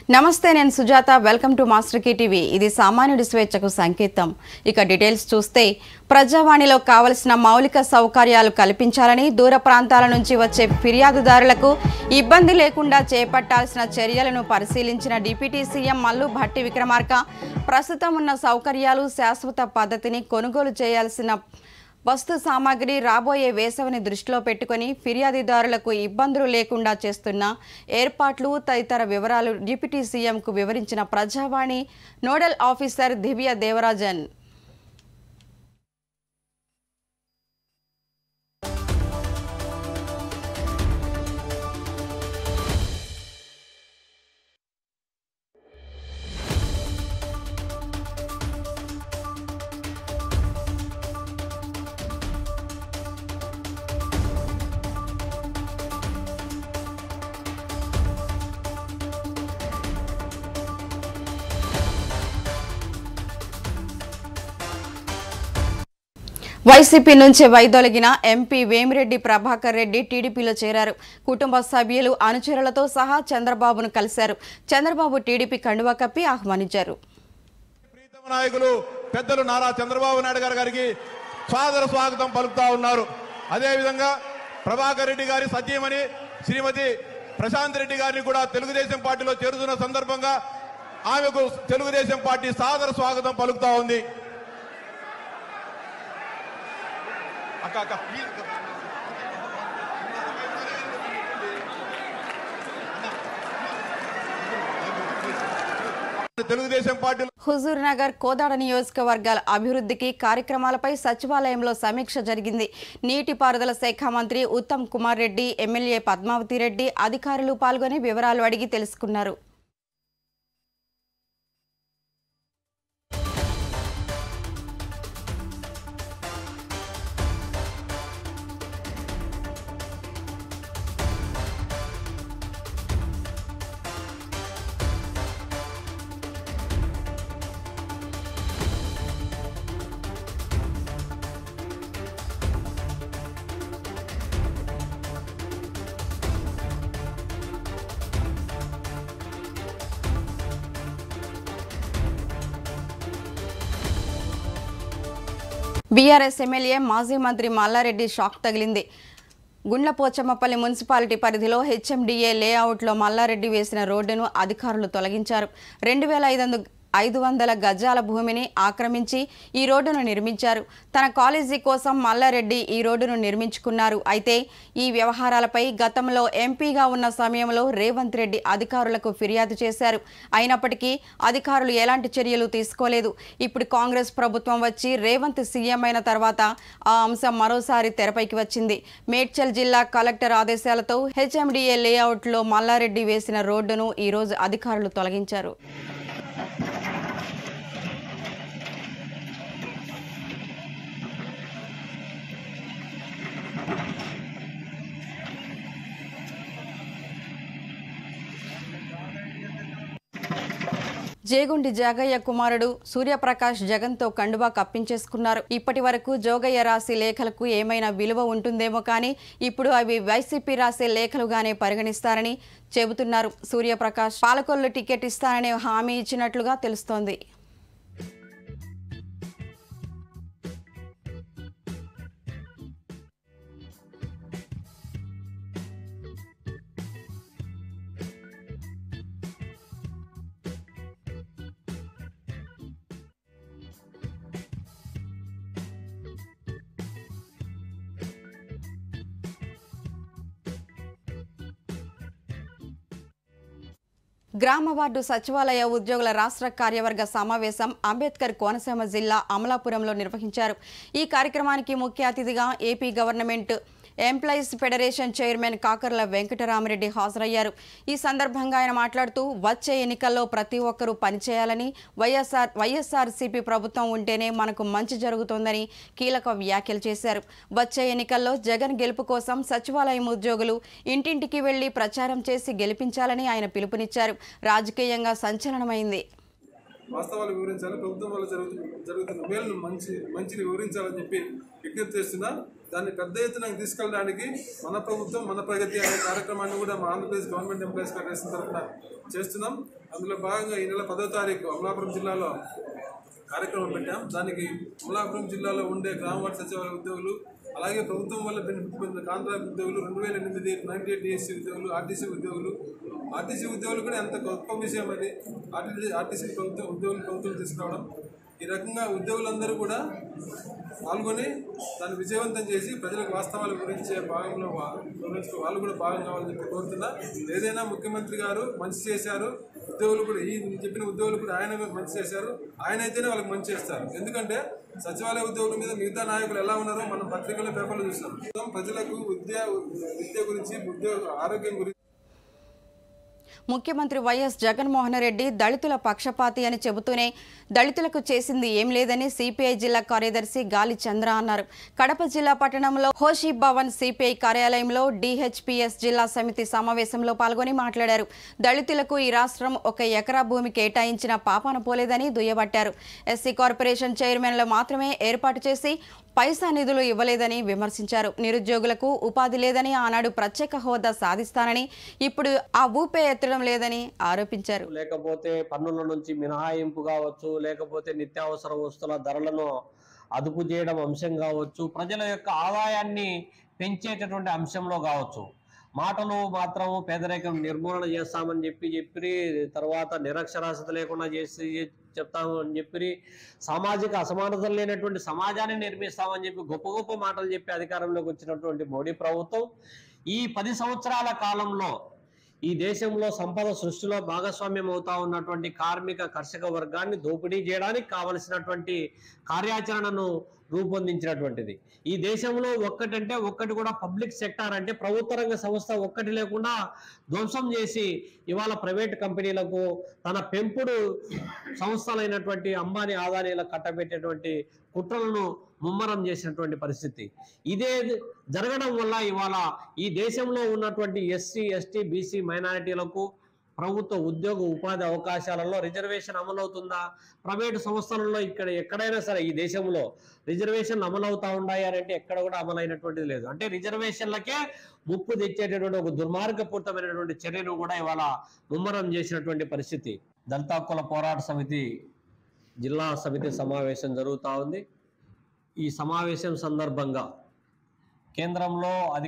నమస్తే నేను Sujatha welcome to master key TV ఇది సామాన్యుడి స్వేచ్ఛకు సంకేతం ఇక డీటెయిల్స్ చూస్తే ప్రజావాణిలో కావలసిన మౌలిక సౌకర్యాలు కల్పించాలని దూర ప్రాంతాల నుంచి వచ్చే ఫిర్యాదుదారులకు ఇబ్బంది లేకుండా చేపట్టాల్సిన చర్యలను పరిశీలించిన డిప్యూటీ సీఎం మల్లు భట్టి విక్రమార్క ప్రస్తుతం ఉన్న సౌకర్యాలు శాశ్వత పద్ధతిని కొనుగోలు చేయాల్సిన వస్తు సామాగ్రి రాబోయే వేసవిని దృష్టిలో పెట్టుకొని ఫిర్యాదుదారులకు ఇబ్బందులు లేకుండా చేస్తున్న ఏర్పాట్లు తదితర వివరాలు డిప్యూటీ సీఎంకు వివరించిన Prajavani nodal officer Divya Devarajan YCP నుంచి వైదొలిగిన ఎంపీ వేమిరెడ్డి ప్రభాకర్ రెడ్డి టీడీపీలో చేరారు కుటుంబ సభ్యులు అనుచరులతో సహా చంద్రబాబును కలిశారు చంద్రబాబు టీడీపీ కండువా కప్పి ఆహ్వానించారు ప్రీతమ నాయకులు పెద్దలు నారా చంద్రబాబు నాయుడు గారి గారికి సాదర స్వాగతం పలుకుతా ఉన్నారు అదేవిధంగా ప్రభాకర్ రెడ్డి గారి సత్యమని శ్రీమతి ప్రశాంత్ రెడ్డి గారిని కూడా తెలుగుదేశం పార్టీలో చేరుతున్న సందర్భంగా ఆమెకు తెలుగుదేశం పార్టీ సాదర స్వాగతం పలుకుతా ఉంది అక్క అక్క ప్లీజ్ అక్క. తెలుగుదేశం పార్టీ హుజూర్ నగర్ కోదాడ నియోజకవర్గాల అభివృద్ధికి కార్యక్రమాలపై సచివాలయంలో సమీక్ష జరిగింది నీటిపారుదల శాఖ మంత్రి ఉత్తమ్ కుమార్ రెడ్డి ఎమ్మెల్యే పద్మావతి రెడ్డి అధికారులు పాల్గొని వివరాలు అడిగి తెలుసుకున్నారు బీఆర్ఎస్ ఎమ్మెల్యే మాజీ మంత్రి మల్లారెడ్డి షాక్ తగిలింది గుండ్లపోచమ్మపల్లి మున్సిపాలిటీ పరిధిలో హెచ్ఎండిఏ లేఅవుట్లో మల్లారెడ్డి వేసిన రోడ్డును అధికారులు తొలగించారు రెండు వేల ఐదు వందల ఐదు వందల గజాల భూమిని ఆక్రమించి ఈ రోడ్డును నిర్మించారు తన కాలేజీ కోసం మల్లారెడ్డి ఈ రోడ్డును నిర్మించుకున్నారు అయితే ఈ వ్యవహారాలపై గతంలో ఎంపీగా ఉన్న సమయంలో రేవంత్ రెడ్డి అధికారులకు ఫిర్యాదు చేశారు అయినప్పటికీ అధికారులు ఎలాంటి చర్యలు తీసుకోలేదు ఇప్పుడు కాంగ్రెస్ ప్రభుత్వం వచ్చి రేవంత్ సీఎం అయిన తర్వాత ఆ అంశం మరోసారి తెరపైకి వచ్చింది మేడ్చల్ జిల్లా కలెక్టర్ ఆదేశాలతో హెచ్ఎండిఏ లేఅవుట్లో మల్లారెడ్డి వేసిన రోడ్డును ఈ రోజు అధికారులు తొలగించారు జేగుండి జాగయ్య కుమారుడు సూర్యప్రకాష్ జగన్తో కండువా కప్పించేసుకున్నారు ఇప్పటి వరకు జోగయ్య రాసి లేఖలకు ఏమైనా విలువ ఉంటుందేమో కానీ ఇప్పుడు అవి వైసీపీ రాసే లేఖలుగానే పరిగణిస్తారని చెబుతున్నారు సూర్యప్రకాష్ పాలకొల్లు టికెట్ ఇస్తానని హామీ ఇచ్చినట్లుగా తెలుస్తోంది గ్రామ వార్డు సచివాలయ ఉద్యోగుల రాష్ట్ర కార్యవర్గ సమావేశం అంబేద్కర్ కోనసీమ జిల్లా అమలాపురంలో నిర్వహించారు ఈ కార్యక్రమానికి ముఖ్య అతిథిగా AP government employees federation chairman Kakarla Venkatarama Reddy హాజరయ్యారు ఈ సందర్భంగా ఆయన మాట్లాడుతూ వచ్చే ఎన్నికల్లో ప్రతి ఒక్కరూ పనిచేయాలని వైఎస్ఆర్ వైఎస్ఆర్సీపీ ప్రభుత్వం ఉంటేనే మనకు మంచి జరుగుతోందని కీలక వ్యాఖ్యలు చేశారు వచ్చే ఎన్నికల్లో జగన్ గెలుపు కోసం సచివాలయం ఉద్యోగులు ఇంటింటికి వెళ్లి ప్రచారం చేసి గెలిపించాలని ఆయన పిలుపునిచ్చారు రాజకీయంగా సంచలనమైంది వాస్తవాలు వివరించాలి ప్రభుత్వం వల్ల జరుగుతున్న జరుగుతున్న మేలును మంచి మంచిని వివరించాలని చెప్పి విజ్ఞప్తి చేస్తున్నా దాన్ని పెద్ద ఎత్తున తీసుకెళ్ళడానికి మన ప్రభుత్వం మన ప్రగతి అనే కార్యక్రమాన్ని కూడా మా ఆంధ్రప్రదేశ్ గవర్నమెంట్ ఎంప్లాయీస్ ఫెడరేషన్ తరఫున చేస్తున్నాం అందులో భాగంగా ఈ నెల పదో తారీఖు అమలాపురం జిల్లాలో కార్యక్రమం పెట్టాం దానికి అమలాపురం జిల్లాలో ఉండే గ్రామవార్డు సచివాలయ ఉద్యోగులు అలాగే ప్రభుత్వం వల్ల బెనిఫిట్ పొందిన కాంట్రాక్ట్ ఉద్యోగులు రెండు వేల ఎనిమిది నైన్టీ ఎయిట్ డిఎస్సీ ఉద్యోగులు ఆర్టీసీ ఉద్యోగులు ఆర్టీసీ ఉద్యోగులు కూడా ఎంత గొప్ప విషయం అది ఆర్టీసీ ఆర్టీసీ ప్రభుత్వం ఉద్యోగులు ప్రభుత్వం తీసుకురావడం ఈ రకంగా ఉద్యోగులందరూ కూడా పాల్గొని దాన్ని విజయవంతం చేసి ప్రజలకు వాస్తవాల గురించే భాగంలో వా- గురించి వాళ్ళు కూడా భాగం కావాలని చెప్పి కోరుతున్నా ఏదైనా ముఖ్యమంత్రి గారు మంచి చేశారు ఉద్యోగులు కూడా ఈ చెప్పిన ఉద్యోగులు కూడా ఆయన కూడా మంచి చేశారు ఆయన అయితేనే వాళ్ళకి మంచి చేస్తారు ఎందుకంటే సచివాలయ ఉద్యోగుల మీద మిగతా నాయకులు ఎలా ఉన్నారో మనం పత్రికల్లో పేపర్లో చూస్తాం మొత్తం ప్రజలకు విద్య విద్య గురించి ఉద్యోగ ఆరోగ్యం గురించి ముఖ్యమంత్రి వైఎస్ జగన్మోహన్ రెడ్డి దళితుల పక్షపాతి అని చెబుతూనే దళితులకు చేసింది ఏం లేదని సిపిఐ జిల్లా కార్యదర్శి గాలి చంద్ర అన్నారు కడప జిల్లా పట్టణంలో హోషీ భవన్ సిపిఐ కార్యాలయంలో డిహెచ్పిఎస్ జిల్లా సమితి సమావేశంలో పాల్గొని మాట్లాడారు దళితులకు ఈ రాష్ట్రం ఒక ఎకరా భూమి కేటాయించిన పాపాన పోలేదని దుయ్యబట్టారు ఎస్సీ కార్పొరేషన్ చైర్మన్లు మాత్రమే ఏర్పాటు చేసి పైసా నిధులు ఇవ్వలేదని విమర్శించారు నిరుద్యోగులకు ఉపాధి లేదని ఆనాడు ప్రత్యేక హోదా సాధిస్తానని ఇప్పుడు ఆ ఊపే ఎత్తడం లేదని ఆరోపించారు లేకపోతే పన్నుల నుంచి మినహాయింపు కావచ్చు లేకపోతే నిత్యావసర వస్తువుల ధరలను అదుపు చేయడం అంశం కావచ్చు ప్రజల యొక్క ఆదాయాన్ని పెంచేటటువంటి అంశంలో కావచ్చు మాటలు మాత్రం పేదరికం నిర్మూలన చేస్తామని చెప్పి చెప్పి తర్వాత నిరక్షరాస్యత లేకుండా చేసి చెప్తాము అని చెప్పి సామాజిక అసమానతలు లేనటువంటి సమాజాన్ని నిర్మిస్తామని చెప్పి గొప్ప గొప్ప మాటలు చెప్పి అధికారంలోకి వచ్చినటువంటి మోడీ ప్రభుత్వం ఈ పది సంవత్సరాల కాలంలో ఈ దేశంలో సంపద సృష్టిలో భాగస్వామ్యం అవుతా ఉన్నటువంటి కార్మిక కర్షక వర్గాన్ని దోపిడీ చేయడానికి కావలసినటువంటి కార్యాచరణను రూపొందించినటువంటిది ఈ దేశంలో ఒక్కటంటే ఒక్కటి కూడా పబ్లిక్ సెక్టార్ అంటే ప్రభుత్వ రంగ సంస్థ ఒక్కటి లేకుండా ధ్వంసం చేసి ఇవాళ ప్రైవేట్ కంపెనీలకు తన పెంపుడు సంస్థలైనటువంటి అంబానీ ఆదానీలకు కట్టబెట్టేటువంటి కుట్రలను ముమ్మరం చేసినటువంటి పరిస్థితి ఇదే జరగడం వల్ల ఇవాళ ఈ దేశంలో ఉన్నటువంటి ఎస్సీ ఎస్టీ బీసీ మైనారిటీలకు ప్రభుత్వ ఉద్యోగ ఉపాధి అవకాశాలలో రిజర్వేషన్ అమలవుతుందా ప్రైవేటు సంస్థలలో ఇక్కడ ఎక్కడైనా సరే ఈ దేశంలో రిజర్వేషన్లు అమలవుతా ఉన్నాయి అని అంటే ఎక్కడ కూడా అమలైనటువంటిది లేదు అంటే రిజర్వేషన్లకే ముప్పు తెచ్చేటటువంటి ఒక దుర్మార్గపూరితమైనటువంటి చర్యను కూడా ఇవాళ ముమ్మరం చేసినటువంటి పరిస్థితి దళిత హక్కుల పోరాట సమితి జిల్లా సమితి సమావేశం జరుగుతూ ఉంది ఈ సమావేశం సందర్భంగా కేంద్రంలో అధిక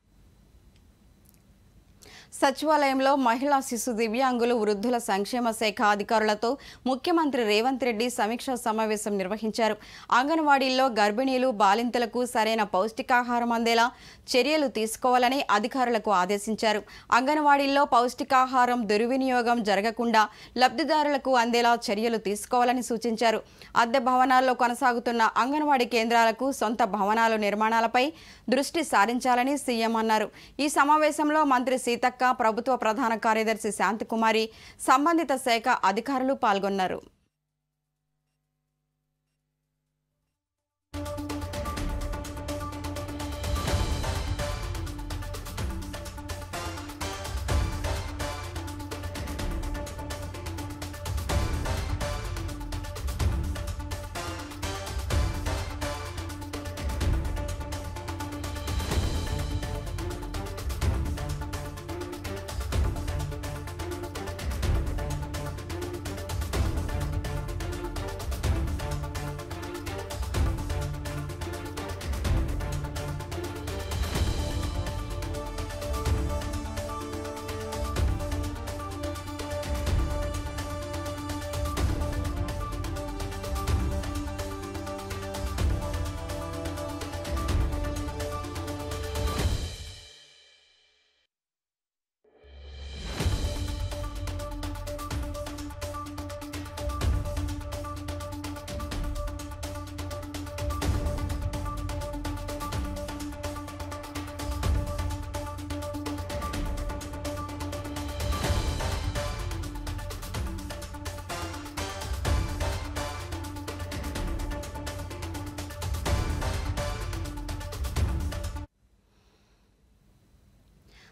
సచివాలయంలో మహిళా శిశు దివ్యాంగులు వృద్ధుల సంక్షేమ శాఖ అధికారులతో ముఖ్యమంత్రి రేవంత్ రెడ్డి సమీక్షా సమావేశం నిర్వహించారు అంగన్వాడీల్లో గర్భిణీలు బాలింతలకు సరైన పౌష్టికాహారం అందేలా చర్యలు తీసుకోవాలని అధికారులకు ఆదేశించారు అంగన్వాడీల్లో పౌష్టికాహారం దుర్వినియోగం జరగకుండా లబ్ధిదారులకు అందేలా చర్యలు తీసుకోవాలని సూచించారు అద్దె భవనాల్లో కొనసాగుతున్న అంగన్వాడీ కేంద్రాలకు సొంత భవనాల నిర్మాణాలపై దృష్టి సారించాలని సీఎం అన్నారు ఈ సమావేశంలో మంత్రి సీతక్క ప్రభుత్వ ప్రధాన కార్యదర్శి శాంతికుమారి సంబంధిత శాఖ అధికారులు పాల్గొన్నారు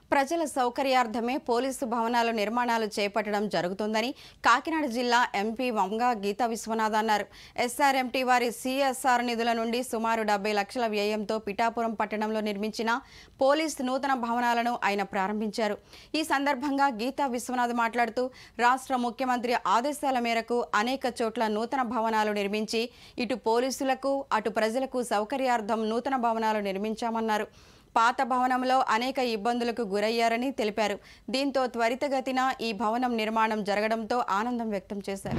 ప్రజల సౌకర్యార్థమే పోలీసు భవనాల నిర్మాణాలు చేపట్టడం జరుగుతుందని కాకినాడ జిల్లా ఎంపీ వంగ గీతా విశ్వనాథ్ అన్నారు ఎస్ఆర్ఎంటీ వారి సిఎస్ఆర్ నిధుల నుండి సుమారు డెబ్బై లక్షల వ్యయంతో పిఠాపురం పట్టణంలో నిర్మించిన పోలీస్ నూతన భవనాలను ఆయన ప్రారంభించారు ఈ సందర్భంగా గీతా విశ్వనాథ్ మాట్లాడుతూ రాష్ట్ర ముఖ్యమంత్రి ఆదేశాల మేరకు అనేక చోట్ల నూతన భవనాలు నిర్మించి ఇటు పోలీసులకు అటు ప్రజలకు సౌకర్యార్థం నూతన భవనాలు నిర్మించామన్నారు పాత భవనంలో అనేక ఇబ్బందులకు గురయ్యారని తెలిపారు దీంతో త్వరితగతిన ఈ భవనం నిర్మాణం జరగడంతో ఆనందం వ్యక్తం చేశారు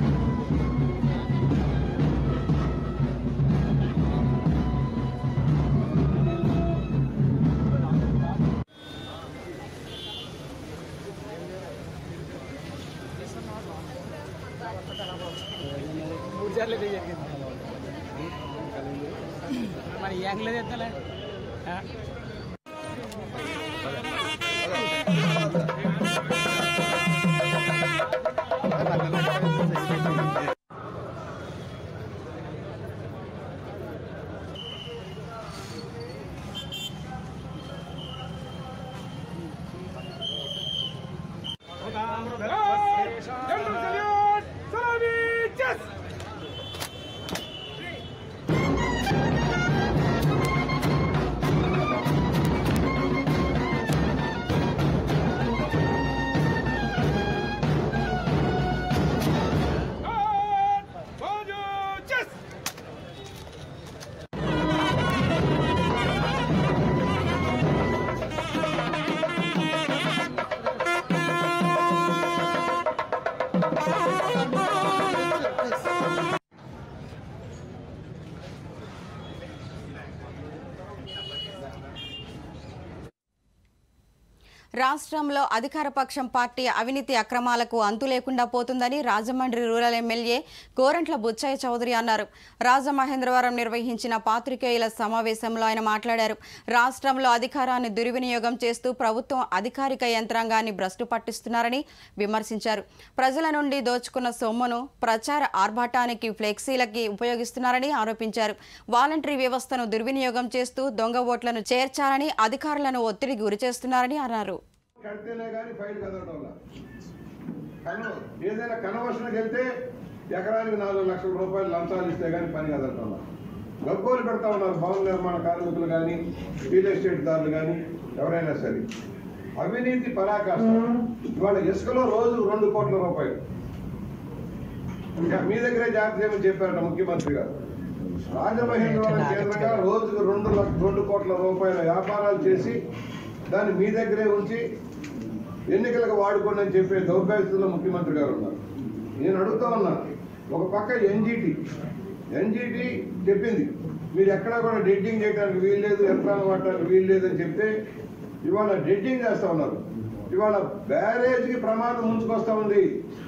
మూడు సార్లు ఇదే జరిగింది మరి యాంగ్లేదు ఎత్తలే రాష్ట్రంలో అధికార పక్షం పార్టీ అవినీతి అక్రమాలకు అంతు లేకుండా పోతుందని రాజమండ్రి రూరల్ ఎమ్మెల్యే గోరంట్ల బుచ్చయ్య చౌదరి అన్నారు రాజమహేంద్రవరం నిర్వహించిన పాత్రికేయుల సమావేశంలో ఆయన మాట్లాడారు రాష్ట్రంలో అధికారాన్ని దుర్వినియోగం చేస్తూ ప్రభుత్వం అధికారిక యంత్రాంగాన్ని భ్రష్టు పట్టిస్తున్నారని విమర్శించారు ప్రజల నుండి దోచుకున్న సొమ్మును ప్రచార ఆర్భాటానికి ఫ్లెక్సీలకి ఉపయోగిస్తున్నారని ఆరోపించారు వాలంటరీ వ్యవస్థను దుర్వినియోగం చేస్తూ దొంగ ఓట్లను చేర్చాలని అధికారులను ఒత్తిడి గురిచేస్తున్నారని అన్నారు కడితేనే కానీ ఫైల్ కదలటం కను ఏదైనా కన్వర్షన్కి వెళ్తే ఎకరానికి నాలుగు లక్షల రూపాయలు లంచాలు ఇస్తే కానీ పని కదలటం గగ్గోలు పెడతా ఉన్నారు భవన నిర్మాణ కార్మికులు కానీ రియల్ ఎస్టేట్ దారులు కానీ ఎవరైనా సరే అవినీతి పరాకాష్ట ఇవాళ ఇసుకలో రోజు రెండు కోట్ల రూపాయలు ఇంకా మీ దగ్గరే జాగ్రత్త చేయమని చెప్పారట ముఖ్యమంత్రి గారు రాజమహేంద్రవరం కేంద్రంగా రోజుకు రెండు లక్ష రెండు కోట్ల రూపాయల వ్యాపారాలు చేసి దాన్ని మీ దగ్గరే ఉంచి ఎన్నికలకు వాడుకోండి అని చెప్పే దౌర్భాగ్యతలో ముఖ్యమంత్రి గారు ఉన్నారు నేను అడుగుతా ఉన్నా ఒక పక్క ఎన్జిటి ఎన్జిటి చెప్పింది మీరు ఎక్కడా కూడా డెడ్డింగ్ చేయడానికి వీల్లేదు యంత్రాలు వాడటానికి వీల్లేదు అని చెప్తే ఇవాళ డెడ్డింగ్ చేస్తా ఉన్నారు ఇవాళ బ్యారేజ్కి ప్రమాదం ముంచుకొస్తా ఉంది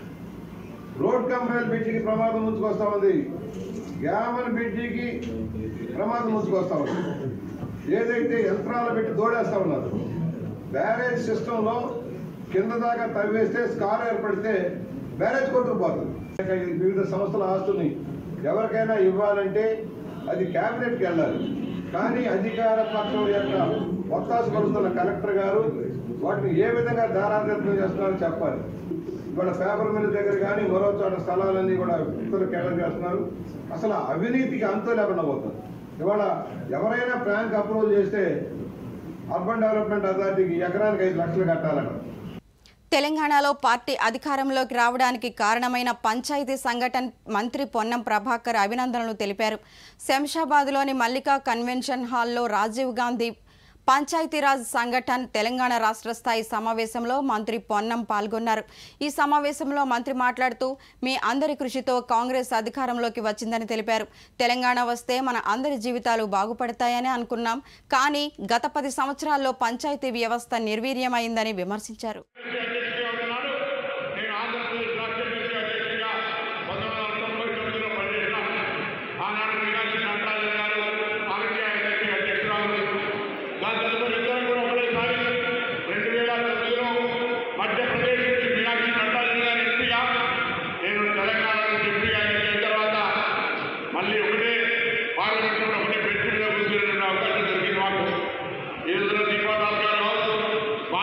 రోడ్ కంపెనీల బ్రిడ్జికి ప్రమాదం ముంచుకొస్తా ఉంది గ్యామన్ బ్రిడ్జికి ప్రమాదం ముంచుకొస్తా ఉంది ఏదైతే యంత్రాలు పెట్టి దోడేస్తా ఉన్నారు బ్యారేజ్ సిస్టంలో కింద దాకా తవ్వేస్తే స్కార్ ఏర్పడితే బ్యారేజ్ కొట్టుకుపోతుంది వివిధ సంస్థల ఆస్తుల్ని ఎవరికైనా ఇవ్వాలంటే అది క్యాబినెట్కి వెళ్ళాలి కానీ అధికార పక్షం యొక్క ఒత్తాసు పడుతున్న కలెక్టర్ గారు వాటిని ఏ విధంగా దారాదత్నం చేస్తున్నారో చెప్పాలి ఇవాళ పేపర్ మిల్ దగ్గర కానీ మరో చోట స్థలాలన్నీ కూడా ఇతర కేటం చేస్తున్నారు అసలు అవినీతికి అంతు లేకుండా పోతుంది ఇవాళ ఎవరైనా ప్లాన్కి అప్రూవల్ చేస్తే అర్బన్ డెవలప్మెంట్ అథారిటీకి ఎకరానికి ఐదు లక్షలు కట్టాలట తెలంగాణలో పార్టీ అధికారంలోకి రావడానికి కారణమైన పంచాయతీ సంఘటన మంత్రి పొన్నం ప్రభాకర్ అభినందనలు తెలిపారు శంషాబాద్లోని మల్లికా కన్వెన్షన్ హాల్లో రాజీవ్ గాంధీ పంచాయతీరాజ్ సంఘటన్ తెలంగాణ రాష్ట్ర స్థాయి సమావేశంలో మంత్రి పొన్నం పాల్గొన్నారు ఈ సమావేశంలో మంత్రి మాట్లాడుతూ మీ అందరి కృషితో కాంగ్రెస్ అధికారంలోకి వచ్చిందని తెలిపారు తెలంగాణ వస్తే మన అందరి జీవితాలు బాగుపడతాయని అనుకున్నాం కానీ గత పది సంవత్సరాల్లో పంచాయతీ వ్యవస్థ నిర్వీర్యమైందని విమర్శించారు అధ్యక్షుడిగా ఉన్నాను నేను ఆంధ్రప్రదేశ్ రాష్ట్ర కమిటీ అధ్యక్షుడిగా పంతొమ్మిది వందల తొంభై తొమ్మిదిలో పనిచేసిన ఆనాడు మీనాక్షి నటరాజన్ గారు ఆర్బీఐ అధ్యక్షురాలు దాని తదుపరి ఇద్దరు కూడా ఒకటేసారి రెండు వేల తొమ్మిదిలో మధ్యప్రదేశ్ నుంచి మీనాక్షి నటరాజన్ గారు ఎంపీగా నేను తెలంగాణ నుంచి ఎంపీగా ఎన్నికైన తర్వాత మళ్ళీ ఒకటే పార్లమెంట్లో ఒకటే బెంచ్ మీద కూర్చునే అవకాశం దొరికింది మాకు ఈ రోజున దీపాదాస్ గారు కావచ్చు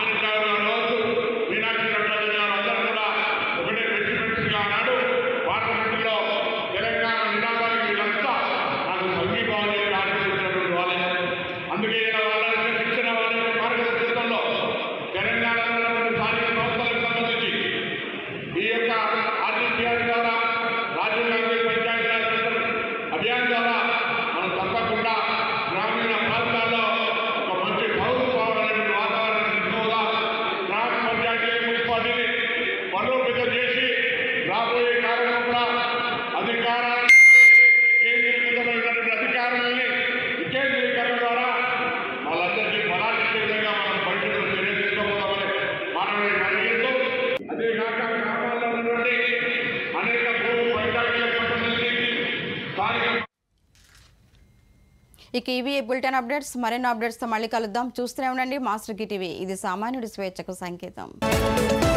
ఇక ఇవి బులెటిన్ అప్డేట్స్ మరెన్నో అప్డేట్స్తో మళ్ళీ కలుద్దాం చూస్తూనే ఉండండి మాస్టర్ కి టీవీ ఇది సామాన్యుడి స్వేచ్ఛకు సంకేతం